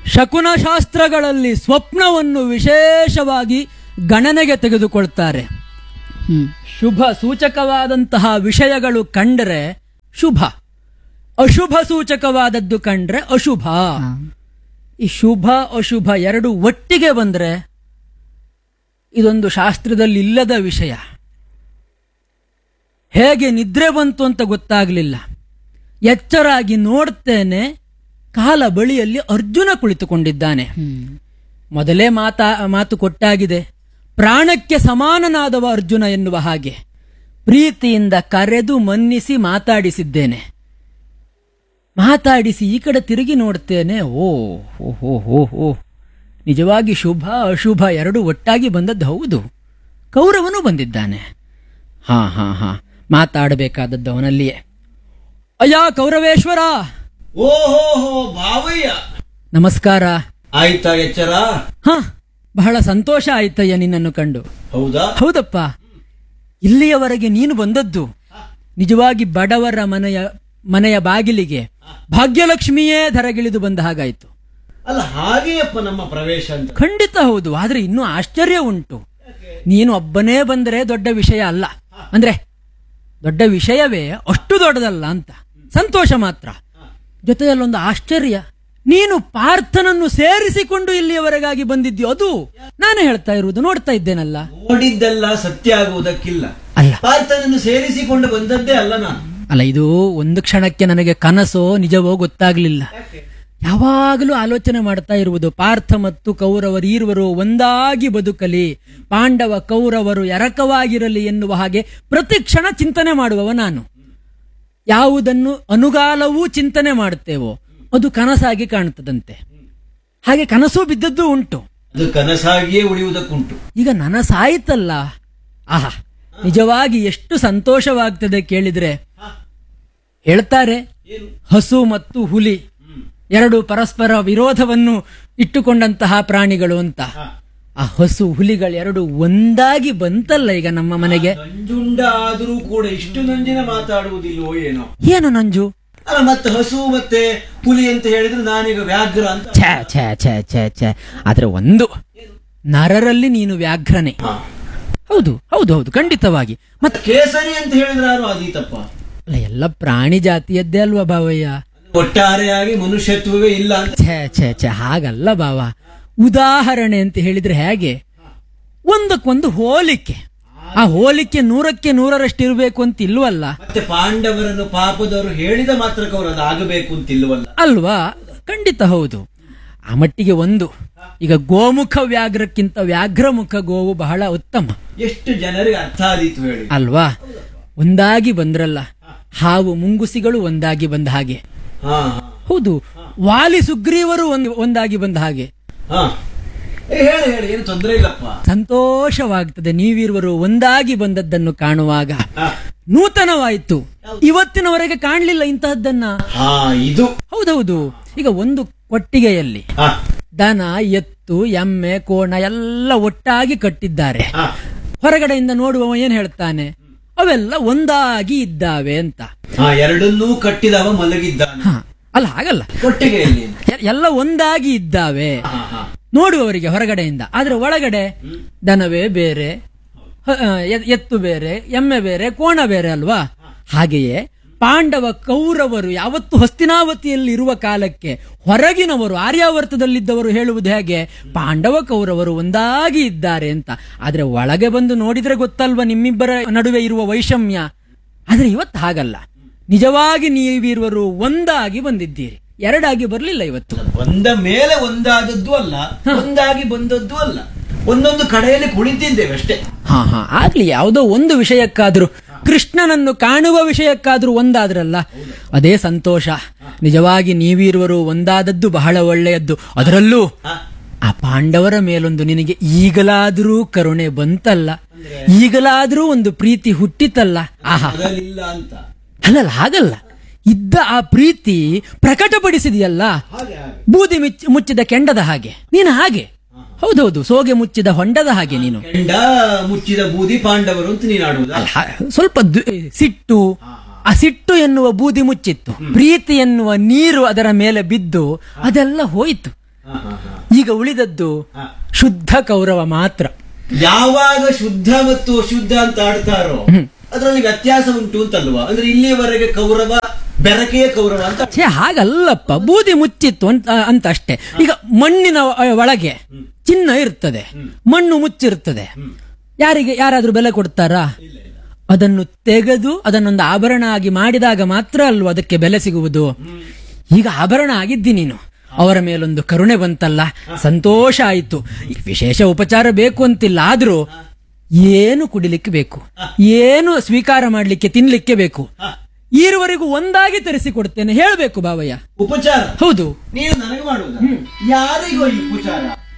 ಶಕುನಶಾಸ್ತ್ರಗಳಲ್ಲಿ ಸ್ವಪ್ನವನ್ನು ವಿಶೇಷವಾಗಿ ಗಣನೆಗೆ ತೆಗೆದುಕೊಳ್ತಾರೆ ಹ್ಮ್ ಶುಭ ಸೂಚಕವಾದಂತಹ ವಿಷಯಗಳು ಕಂಡ್ರೆ ಶುಭ ಅಶುಭ ಸೂಚಕವಾದದ್ದು ಕಂಡ್ರೆ ಅಶುಭ ಹಾ. ಈ ಶುಭ ಅಶುಭ ಎರಡು ಒಟ್ಟಿಗೆ ಬಂದ್ರೆ ಇದೊಂದು ಶಾಸ್ತ್ರದಲ್ಲಿ ಇಲ್ಲದ ವಿಷಯ ಹೇಗೆ ನಿದ್ರೆ ಬಂತು ಅಂತ ಗೊತ್ತಾಗ್ಲಿಲ್ಲ ಎಚ್ಚರಾಗಿ ನೋಡ್ತೇನೆ ಕಾಲ ಬಳಿಯಲ್ಲಿ ಅರ್ಜುನ ಕುಳಿತುಕೊಂಡಿದ್ದಾನೆ ಹ್ಮ್ ಮೊದಲೇ ಮಾತಾ ಮಾತು ಕೊಟ್ಟಾಗಿದೆ ಪ್ರಾಣಕ್ಕೆ ಸಮಾನನಾದವ ಅರ್ಜುನ ಎನ್ನುವ ಹಾಗೆ ಪ್ರೀತಿಯಿಂದ ಕರೆದು ಮನ್ನಿಸಿ ಮಾತಾಡಿಸಿದ್ದೇನೆ ಮಾತಾಡಿಸಿ ಈ ಕಡೆ ತಿರುಗಿ ನೋಡ್ತೇನೆ ಓ ಹೋ ಹೋ ಹೋ ಹೋ ನಿಜವಾಗಿ ಶುಭ ಅಶುಭ ಎರಡು ಒಟ್ಟಾಗಿ ಬಂದದ್ದು ಹೌದು ಕೌರವನು ಬಂದಿದ್ದಾನೆ ಹಾ ಹಾ ಹಾ ಮಾತಾಡಬೇಕಾದದ್ದು ಅವನಲ್ಲಿಯೇ ಅಯ್ಯ ಕೌರವೇಶ್ವರ ಓಹೋ ಭಾವಯ್ಯ ನಮಸ್ಕಾರ ಆಯ್ತಾ ಎಚ್ಚರ ಹ ಬಹಳ ಸಂತೋಷ ಆಯ್ತಯ್ಯ ನಿನ್ನನ್ನು ಕಂಡು ಹೌದಾ ಹೌದಪ್ಪ ಇಲ್ಲಿಯವರೆಗೆ ನೀನು ಬಂದದ್ದು ನಿಜವಾಗಿ ಬಡವರ ಮನೆಯ ಮನೆಯ ಬಾಗಿಲಿಗೆ ಭಾಗ್ಯಲಕ್ಷ್ಮಿಯೇ ಧರಗಿಳಿದು ಬಂದ ಹಾಗಾಯ್ತು ಅಲ್ಲ ಹಾಗೆಯಪ್ಪ ನಮ್ಮ ಪ್ರವೇಶ ಅಂತ ಖಂಡಿತ ಹೌದು ಆದ್ರೆ ಇನ್ನೂ ಆಶ್ಚರ್ಯ ಉಂಟು ನೀನು ಒಬ್ಬನೇ ಬಂದರೆ ದೊಡ್ಡ ವಿಷಯ ಅಲ್ಲ ಅಂದ್ರೆ ದೊಡ್ಡ ವಿಷಯವೇ ಅಷ್ಟು ದೊಡ್ಡದಲ್ಲ ಅಂತ ಸಂತೋಷ ಮಾತ್ರ ಜೊತೆಯಲ್ಲೊಂದು ಆಶ್ಚರ್ಯ ನೀನು ಪಾರ್ಥನನ್ನು ಸೇರಿಸಿಕೊಂಡು ಇಲ್ಲಿಯವರೆಗಾಗಿ ಬಂದಿದ್ಯೋ ಅದು ನಾನೇ ಹೇಳ್ತಾ ಇರುವುದು ನೋಡ್ತಾ ಇದ್ದೇನಲ್ಲ ನೋಡಿದ್ದೆಲ್ಲ ಸತ್ಯ ಆಗುವುದಕ್ಕಿಲ್ಲ ಅಲ್ಲ ಪಾರ್ಥನನ್ನು ಸೇರಿಸಿಕೊಂಡು ಬಂದದ್ದೇ ಅಲ್ಲ ನಾನು ಅಲ್ಲ ಇದು ಒಂದು ಕ್ಷಣಕ್ಕೆ ನನಗೆ ಕನಸೋ ನಿಜವೋ ಗೊತ್ತಾಗ್ಲಿಲ್ಲ ಯಾವಾಗಲೂ ಆಲೋಚನೆ ಮಾಡ್ತಾ ಇರುವುದು ಪಾರ್ಥ ಮತ್ತು ಕೌರವರು ಈರುವರು ಒಂದಾಗಿ ಬದುಕಲಿ ಪಾಂಡವ ಕೌರವರು ಎರಕವಾಗಿರಲಿ ಎನ್ನುವ ಹಾಗೆ ಪ್ರತಿ ಕ್ಷಣ ಚಿಂತನೆ ಮಾಡುವವ ನಾನು ಯಾವುದನ್ನು ಅನುಗಾಲವೂ ಚಿಂತನೆ ಮಾಡುತ್ತೇವೋ ಅದು ಕನಸಾಗಿ ಕಾಣುತ್ತದಂತೆ ಹಾಗೆ ಕನಸು ಬಿದ್ದದ್ದು ಉಂಟು ಅದು ಕನಸಾಗಿಯೇ ಉಳಿಯುವುದಕ್ಕುಂಟು ಈಗ ನನಸಾಯ್ತಲ್ಲ ಆಹಾ ನಿಜವಾಗಿ ಎಷ್ಟು ಸಂತೋಷವಾಗ್ತದೆ ಕೇಳಿದ್ರೆ ಹೇಳ್ತಾರೆ ಏನು ಹಸು ಮತ್ತು ಹುಲಿ ಎರಡು ಪರಸ್ಪರ ವಿರೋಧವನ್ನು ಇಟ್ಟುಕೊಂಡಂತಹ ಪ್ರಾಣಿಗಳು ಅಂತ ಆ ಹಸು ಹುಲಿಗಳೆರಡು ಒಂದಾಗಿ ಬಂತಲ್ಲ ಈಗ ನಮ್ಮ ಮನೆಗೆ ನಂಜುಂಡ ಆದರೂ ಕೂಡ ಇಷ್ಟು ನಂಜಿನ ಮಾತಾಡುವುದಿಲ್ವೋ ಏನೋ ಏನು ನಂಜು ಅಲ್ಲ ಮತ್ತೆ ಹಸು ಮತ್ತೆ ಹುಲಿ ಅಂತ ಹೇಳಿದ್ರೆ ನಾನೀಗ ವ್ಯಾಘ್ರ ಅಂತ ಛೇ ಛೇ ಛೇ ಛೇ ಛೇ ಆದ್ರೆ ಒಂದು ನರರಲ್ಲಿ ನೀನು ವ್ಯಾಘ್ರನೆ ಹಾ. ಹೌದು ಹೌದು ಹೌದು ಖಂಡಿತವಾಗಿ ಮತ್ತೆ ಕೇಸರಿ ಅಂತ ಹೇಳಿದ್ರೆ ಯಾರು ಆದೀತಪ್ಪ ಅಲ್ಲ ಎಲ್ಲ ಪ್ರಾಣಿ ಜಾತಿಯದ್ದೇ ಅಲ್ವಾ ಭಾವಯ್ಯ ಒಟ್ಟಾರೆಯಾಗಿ ಮನುಷ್ಯತ್ವವೇ ಇಲ್ಲ ಅಂತ ಛೇ ಛೇ ಛೇ ಹಾಗಲ್ಲ ಬಾವ ಉದಾಹರಣೆ ಅಂತ ಹೇಳಿದ್ರೆ ಹೇಗೆ ಒಂದಕ್ಕೊಂದು ಹೋಲಿಕೆ ಆ ಹೋಲಿಕೆ ನೂರಕ್ಕೆ ನೂರರಷ್ಟು ಇರಬೇಕು ಅಂತ ಇಲ್ವಲ್ಲ ಮತ್ತೆ ಪಾಂಡವರನ್ನು ಪಾಪದವರು ಹೇಳಿದ ಮಾತ್ರಕ್ಕೆ ಅವರು ಅದು ಆಗಬೇಕು ಅಂತ ಇಲ್ವಲ್ಲ ಅಲ್ವಾ ಖಂಡಿತ ಹೌದು ಆ ಮಟ್ಟಿಗೆ ಒಂದು ಈಗ ಗೋಮುಖ ವ್ಯಾಘ್ರಕ್ಕಿಂತ ವ್ಯಾಘ್ರಮುಖ ಗೋವು ಬಹಳ ಉತ್ತಮ ಎಷ್ಟು ಜನರಿಗೆ ಅರ್ಥ ಆದೀತು ಹೇಳಿ ಅಲ್ವಾ ಒಂದಾಗಿ ಬಂದ್ರಲ್ಲ ಹಾವು ಮುಂಗುಸಿಗಳು ಒಂದಾಗಿ ಬಂದ ಹಾಗೆ ಹಾ ಹಾ ಹೌದು ವಾಲಿ ಸುಗ್ರೀವರು ಒಂದ್ ಒಂದಾಗಿ ಬಂದ ಹಾಗೆ ಹಾ ಏ, ಹೇಳಿ ಹೇಳಿ ಏನು ತೊಂದರೆ ಇಲ್ಲಪ್ಪ ಸಂತೋಷವಾಗ್ತದೆ ನೀವಿರುವರು ಒಂದಾಗಿ ಬಂದದ್ದನ್ನು ಕಾಣುವಾಗ ಹಾ. ನೂತನವಾಯಿತು ಇವತ್ತಿನವರೆಗೆ ಕಾಣಲಿಲ್ಲ ಇಂತಹದ್ದನ್ನ ಹಾ ಇದು ಹೌದೌದು ಈಗ ಒಂದು ಕೊಟ್ಟಿಗೆಯಲ್ಲಿ ಹಾ ದನ ಎತ್ತು ಎಮ್ಮೆ ಕೋಣ ಎಲ್ಲ ಒಟ್ಟಾಗಿ ಕಟ್ಟಿದ್ದಾರೆ ಹಾ ಹೊರಗಡೆಯಿಂದ ನೋಡುವವ ಏನ್ ಹೇಳ್ತಾನೆ ಅವೆಲ್ಲ ಒಂದಾಗಿ ಇದ್ದಾವೆ ಅಂತ ಹಾ ಎರಡನ್ನೂ ಕಟ್ಟಿದವ ಮಲಗಿದ್ದಾನೆ ಹ, ಅಲ್ಲ ಹಾಗಲ್ಲ ಕೊಟ್ಟಿಗೆಯಲ್ಲಿ ಎ- ಎಲ್ಲ ಒಂದಾಗಿ ಇದ್ದಾವೆ ಹಾ ಹಾ ನೋಡುವವರಿಗೆ ಹೊರಗಡೆಯಿಂದ ಆದ್ರೆ ಒಳಗಡೆ ದನವೇ ಬೇರೆ ಹ- ಆ, ಎ- ಎತ್ತು ಬೇರೆ ಎಮ್ಮೆ ಬೇರೆ ಕೋಣ ಬೇರೆ ಅಲ್ವಾ ಹಾಗೆಯೇ ಪಾಂಡವ ಕೌರವರು ಯಾವತ್ತು ಹಸ್ತಿನಾವತಿಯಲ್ಲಿ ಇರುವ ಕಾಲಕ್ಕೆ ಹೊರಗಿನವರು ಆರ್ಯಾವರ್ತದಲ್ಲಿದ್ದವರು ಹೇಳುವುದು ಹೇಗೆ ಪಾಂಡವ ಕೌರವರು ಒಂದಾಗಿ ಇದ್ದಾರೆ ಅಂತ ಆದ್ರೆ ಒಳಗೆ ಬಂದು ನೋಡಿದ್ರೆ ಗೊತ್ತಲ್ವಾ ನಿಮ್ಮಿಬ್ಬರ ನಡುವೆ ಇರುವ ವೈಷಮ್ಯ ಆದ್ರೆ ಇವತ್ತು ಹಾಗಲ್ಲ ನಿಜವಾಗಿ ನೀವಿರುವರು ಒಂದಾಗಿ ಬಂದಿದ್ದೀರಿ ಎರಡಾಗಿ ಬರಲಿಲ್ಲ ಇವತ್ತು ಬಂದ ಮೇಲೆ ಒಂದಾದದ್ದು ಅಲ್ಲ ಒಂದಾಗಿ ಬಂದದ್ದು ಅಲ್ಲ ಒಂದೊಂದು ಕಡೆಯಲ್ಲಿ ಕುಳಿತಿದ್ದೇವೆ ಅಷ್ಟೇ ಹಾ ಹಾ ಆಗ್ಲಿ ಯಾವುದೋ ಒಂದು ವಿಷಯಕ್ಕಾದ್ರೂ ಕೃಷ್ಣನನ್ನು ಕಾಣುವ ವಿಷಯಕ್ಕಾದ್ರೂ ಒಂದಾದ್ರಲ್ಲ ಅದೇ ಸಂತೋಷ ನಿಜವಾಗಿ ನೀವಿರುವರು ಒಂದಾದದ್ದು ಬಹಳ ಒಳ್ಳೆಯದ್ದು ಅದರಲ್ಲೂ ಹಾ. ಆ ಪಾಂಡವರ ಮೇಲೊಂದು ನಿನಗೆ ಈಗಲಾದರೂ ಕರುಣೆ ಬಂತಲ್ಲ ಈಗಲಾದರೂ ಒಂದು ಪ್ರೀತಿ ಹುಟ್ಟಿತಲ್ಲ ಆಹಾ ಮೊದಲಿಲ್ಲ ಅಂತ ಅಲ್ಲಲ್ಲ ಹಾಗಲ್ಲ ಇದ್ದ ಆ ಪ್ರೀತಿ ಪ್ರಕಟಪಡಿಸಿದೆಯಲ್ಲ ಹಾಗೆ ಹಾಗೆ ಬೂದಿ ಮಿಚ್- ಮುಚ್ಚಿದ ಕೆಂಡದ ಹಾಗೆ ನೀನು ಹಾಗೆ ಹೌದೌದು ಸೋಗೆ ಮುಚ್ಚಿದ ಹೊಂಡದ ಹಾಗೆ ನೀನು ಕೆಂಡ ಮುಚ್ಚಿದ ಬೂದಿ ಪಾಂಡವರು ಅಂತ ನೀನು ಆಡುವುದಾ ಹ- ಸ್ವಲ್ಪ ದು- ಸಿಟ್ಟು ಆ ಸಿಟ್ಟು ಎನ್ನುವ ಬೂದಿ ಮುಚ್ಚಿತ್ತು ಪ್ರೀತಿ ಎನ್ನುವ ನೀರು ಅದರ ಮೇಲೆ ಬಿದ್ದು ಅದೆಲ್ಲ ಹೋಯಿತು ಹಾ, ಹಾ. ಈಗ ಉಳಿದದ್ದು ಹಾ. ಶುದ್ಧ ಕೌರವ ಮಾತ್ರ ಯಾವಾಗ ಶುದ್ಧ ಮತ್ತು ಅಶುದ್ಧ ಅಂತ ಆಡ್ತಾರೋ ಅದರಲ್ಲಿ ವ್ಯತ್ಯಾಸ ಉಂಟು ಅಂತಲ್ವಾ ಅಂದ್ರೆ ಇಲ್ಲಿಯವರೆಗೆ ಕೌರವ ಬೆರಕೆಯ ಕೌರವ ಅಂತ ಛೇ ಹಾಗಲ್ಲಪ್ಪ ಬೂದಿ ಮುಚ್ಚಿತ್ತು ಅಂತ ಅಂತ ಅಷ್ಟೇ ಈಗ ಮಣ್ಣಿನ ಒ- ಒಳಗೆ ಚಿನ್ನ ಇರ್ತದೆ ಮಣ್ಣು ಮುಚ್ಚಿರ್ತದೆ ಯಾರಿಗೆ ಯಾರಾದ್ರೂ ಬೆಲೆ ಕೊಡ್ತಾರಾ ಅದನ್ನು ತೆಗೆದು ಅದನ್ನೊಂದು ಆಭರಣ ಆಗಿ ಮಾಡಿದಾಗ ಮಾತ್ರ ಅಲ್ವಾ ಅದಕ್ಕೆ ಬೆಲೆ ಸಿಗುವುದು ಈಗ ಆಭರಣ ಆಗಿದ್ದಿ ನೀನು ಅವರ ಮೇಲೊಂದು ಕರುಣೆ ಬಂತಲ್ಲ ಸಂತೋಷ ಆಯಿತು ಈ ವಿಶೇಷ ಉಪಚಾರ ಬೇಕು ಅಂತಿಲ್ಲ ಆದ್ರೂ ಏನು ಕುಡಿಲಿಕ್ಕೆ ಬೇಕು ಏನು ಸ್ವೀಕಾರ ಮಾಡ್ಲಿಕ್ಕೆ ತಿನ್ಲಿಕ್ಕೆ ಬೇಕು ಈರುವರೆಗೂ ಒಂದಾಗಿ ತರಿಸಿಕೊಡ್ತೇನೆ ಹೇಳ್ಬೇಕು ಬಾವಯ್ಯ ಉಪಚಾರ ಹೌದು ನೀನು ನನಗೆ ಮಾಡುವುದ ಯಾರಿಗೋ ಈ ಉಪಚಾರ